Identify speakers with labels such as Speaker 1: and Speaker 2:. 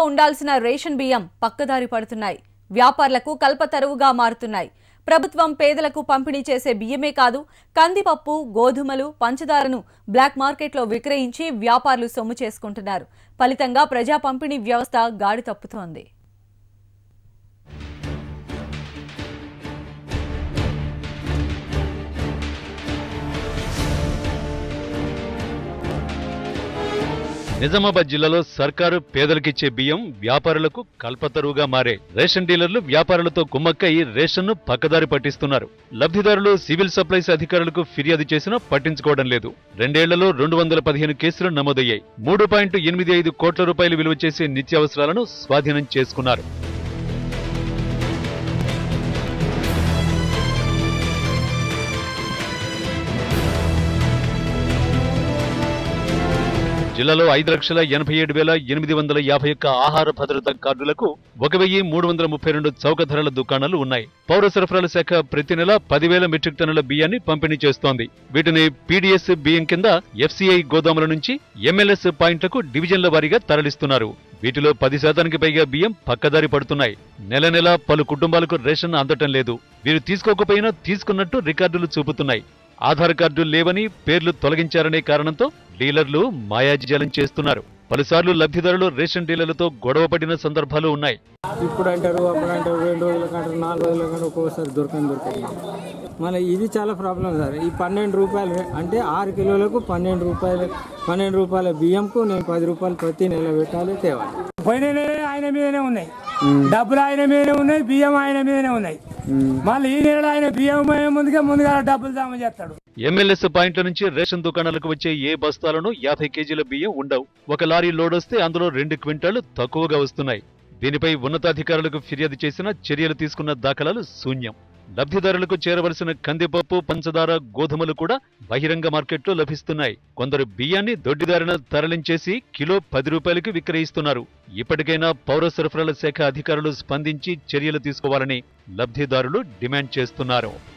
Speaker 1: ఉండాల్సిన రేషన్ బియ్యం పక్కదారి పడుతున్నాయి వ్యాపారులకు కల్పతరువుగా మారుతున్నాయి ప్రభుత్వం పేదలకు పంపిణీ చేసే బియ్యమే కాదు కందిపప్పు గోధుమలు పంచదారను బ్లాక్ మార్కెట్లో విక్రయించి వ్యాపారులు సొమ్ము చేసుకుంటున్నారు ఫలితంగా ప్రజా పంపిణీ వ్యవస్థ గాడి తప్పుతోంది
Speaker 2: నిజామాబాద్ జిల్లాలో సర్కారు పేదలకిచ్చే బియ్యం వ్యాపారులకు కల్పతరువుగా మారే రేషన్ డీలర్లు వ్యాపారులతో కుమ్మక్కై రేషన్ను పక్కదారి పట్టిస్తున్నారు లబ్ధిదారులు సివిల్ సప్లైస్ అధికారులకు ఫిర్యాదు చేసినా పట్టించుకోవడం లేదు రెండేళ్లలో రెండు వందల పదిహేను కేసులు నమోదయ్యాయి మూడు పాయింట్ ఎనిమిది ఐదు కోట్ల రూపాయలు విలువ చేసే నిత్యావసరాలను స్వాధీనం చేసుకున్నారు జిల్లాలో ఐదు లక్షల ఎనభై ఏడు వేల ఎనిమిది వందల యాభై ఒక్క ఆహార భద్రత కార్డులకు ఒక వెయ్యి మూడు వందల ముప్పై రెండు చౌక ధరల దుకాణాలు ఉన్నాయి పౌర సరఫరాల శాఖ ప్రతి నెల పదివేల మెట్రిక్ టన్నుల బియ్యాన్ని పంపిణీ చేస్తోంది వీటిని పీడీఎస్ బియ్యం కింద ఎఫ్సీఐ గోదాముల నుంచి ఎంఎల్ఎస్ పాయింట్లకు డివిజన్ల వారీగా తరలిస్తున్నారు వీటిలో పది శాతానికి పైగా బియ్యం పక్కదారి పడుతున్నాయి నెల నెల పలు కుటుంబాలకు రేషన్ అందటం లేదు వీరు తీసుకోకపోయినా తీసుకున్నట్టు రికార్డులు చూపుతున్నాయి ఆధార్ కార్డు లేవని పేర్లు తొలగించారనే కారణంతో డీలర్లు మాయాజాలం చేస్తున్నారు పలుసార్లు లబ్ధిదారులు రేషన్ డీలర్లతో గొడవపడిన సందర్భాలు ఉన్నాయి
Speaker 3: ఇప్పుడు అంటారు అప్పుడు అంటారు రెండు రోజులకు అంటారు నాలుగు రోజులకు అంటారు ఒక్కొక్కసారి దొరకని దొరకదు మళ్ళీ ఇది చాలా ప్రాబ్లం సార్ ఈ పన్నెండు రూపాయలు అంటే ఆరు కిలోలకు పన్నెండు రూపాయలు పన్నెండు రూపాయల బియ్యంకు నేను పది రూపాయలు ప్రతి నెల పెట్టాలి తేవాలి
Speaker 4: పోయిన నెల ఆయన మీదనే ఉన్నాయి డబ్బులు ఆయన మీదనే ఉన్నాయి బియ్యం ఆయన మీదనే ఉన్నాయి మళ్ళీ ఈ నెల ఆయన బియ్యం పోయే ముందుగా ముందుగా డబ్బులు జమ చేస్తాడు
Speaker 2: ఎమ్మెల్యేస్ పాయింట్ల నుంచి రేషన్ దుకాణాలకు వచ్చే ఏ బస్తాలను యాభై కేజీల బియ్యం ఉండవు ఒక లారీ లోడ్ వస్తే అందులో రెండు క్వింటాలు తక్కువగా వస్తున్నాయి దీనిపై ఉన్నతాధికారులకు ఫిర్యాదు చేసినా చర్యలు తీసుకున్న దాఖలాలు శూన్యం లబ్ధిదారులకు చేరవలసిన కందిపప్పు పంచదార గోధుమలు కూడా బహిరంగ మార్కెట్లో లభిస్తున్నాయి కొందరు బియ్యాన్ని దొడ్డిదారిన తరలించేసి కిలో పది రూపాయలకు విక్రయిస్తున్నారు ఇప్పటికైనా పౌర సరఫరాల శాఖ అధికారులు స్పందించి చర్యలు తీసుకోవాలని లబ్ధిదారులు డిమాండ్ చేస్తున్నారు